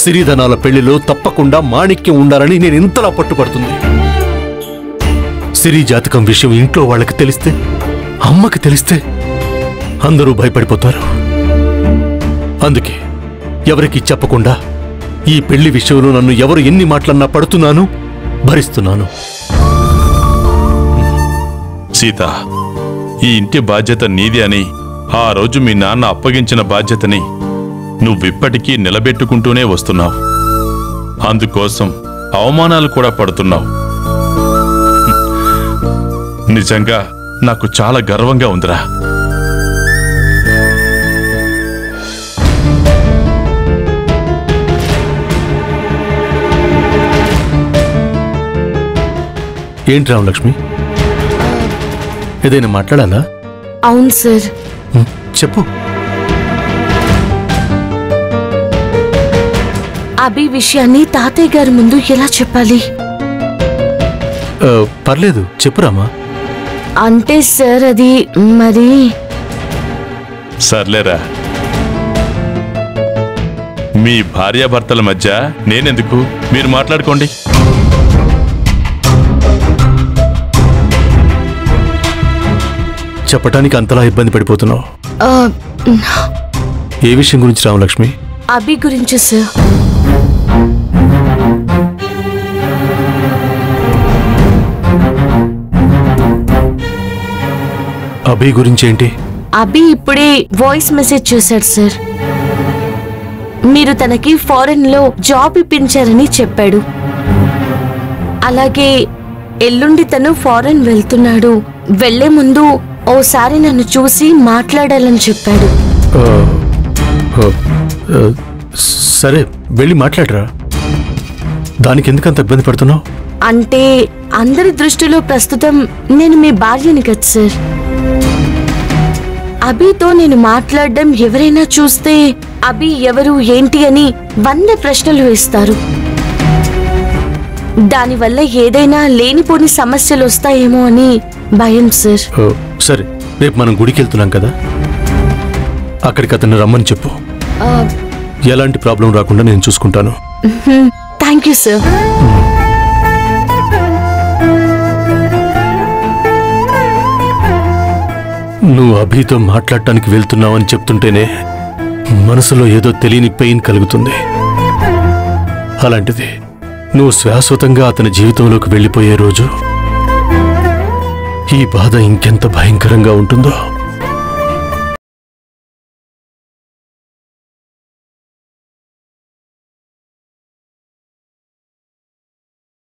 సిరిధనాల పెళ్లిలో తప్పకుండా మాణిక్యం ఉండాలని నేను ఇంతలా పట్టుపడుతుంది సిరి జాతకం విషయం ఇంట్లో వాళ్ళకి తెలిస్తే అమ్మకి తెలిస్తే అందరూ భయపడిపోతారు అందుకే ఎవరికి చెప్పకుండా ఈ పెళ్లి విషయంలో నన్ను ఎవరు ఎన్ని మాటలన్నా పడుతున్నాను భరిస్తున్నాను సీత ఈ ఇంటి బాధ్యత నీది అని ఆ రోజు మీ నాన్న అప్పగించిన బాధ్యతని నువ్విప్పటికీ నిలబెట్టుకుంటూనే వస్తున్నావు అందుకోసం అవమానాలు కూడా పడుతున్నావు నిజంగా నాకు చాలా గర్వంగా ఉందిరా ఏంటి రామలక్ష్మి ఏదైనా మాట్లాడాలా అవును సార్ హ్మ్, చెప్పు అభి విషయాన్ని తాతయ్య గారి ముందు ఎలా చెప్పాలి ఆ, పర్లేదు చెప్పురామా అంటే సార్ అది మరి సర్లేరా మీ భార్యాభర్తల మధ్య నేనెందుకు మీరు మాట్లాడుకోండి చెప్పటానికి అంతలా ఇబ్బంది పడిపోతున్నావు ఆ, ఏ విషయం గురించి రామలక్ష్మి అభి గురించి సార్ అభి గురించి ఏంటి అభి ఇప్పుడే వాయిస్ మెసేజ్ చేశాడు సార్ మీరు తనకి ఫారెన్ లో జాబ్ ఇప్పించారని చెప్పాడు అలాగే ఎల్లుండి తను ఫారెన్ వెళ్తున్నాడు వెళ్లే ముందు ఓసారి నన్ను చూసి మాట్లాడాలని చెప్పాడు ఆ, ఆ, ఆ, సరే వెళ్ళి మాట్లాడరా దానికి ఎందుకంత ఇబ్బంది పడుతున్నావు అంటే అందరి దృష్టిలో ప్రస్తుతం నేను మీ భార్యని కదా సార్ అభితో నేను మాట్లాడడం ఎవరైనా చూస్తే అభి ఎవరు ఏంటి అని వంద ప్రశ్నలు వేస్తారు దానివల్ల ఏదైనా లేనిపోని సమస్యలు వస్తాయేమో అని భయం సార్ ఆ, సరే రేపు మనం గుడికి వెళ్తున్నాం కదా అక్కడికి అతన్ని రమ్మని చెప్పు ఎలాంటి ప్రాబ్లం రాకుండా నేను చూసుకుంటాను థ్యాంక్ యూ సార్ నువ్వు అభితో మాట్లాడటానికి వెళ్తున్నావని చెప్తుంటేనే మనసులో ఏదో తెలియని పెయిన్ కలుగుతుంది అలాంటిది నువ్వు శాశ్వతంగా అతని జీవితంలోకి వెళ్ళిపోయే రోజు ఈ బాధ ఇంకెంత భయంకరంగా ఉంటుందో